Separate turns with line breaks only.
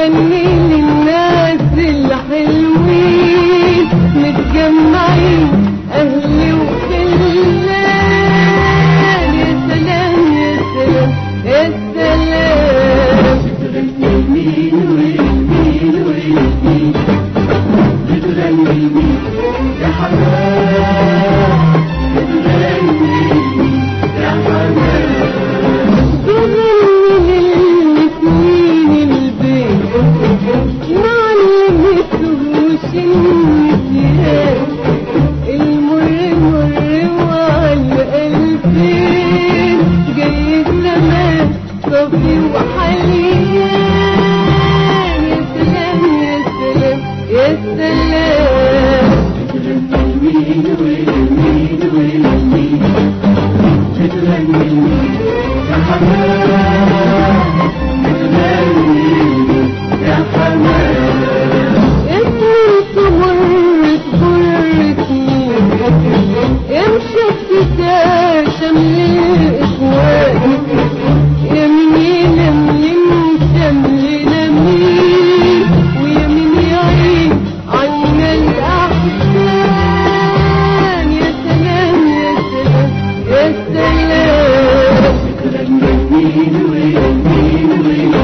بغني للناس الحلوين متجمعين اهلي وخلان يا سلام يا سلام يا سلام
بتغني ويمين ويمين بتغني يا حمام بتغني يا حمام
بغني للسنين البيت معلمتهوش النسيان المر مر وعلى قلبين جاي الزمان صبي وحليان يا سلام يا سلام يا سلام
بتغني ويمين ويمين بتغني يا حمام بتغني يا حمام
انت مرت برتني امشي ابتداء شمل الاخوان يمين يمين شمل لمين ويمين يعين عنا الاحسان يا سلام يا سلام يا سلام
بتغني ويمين ويمين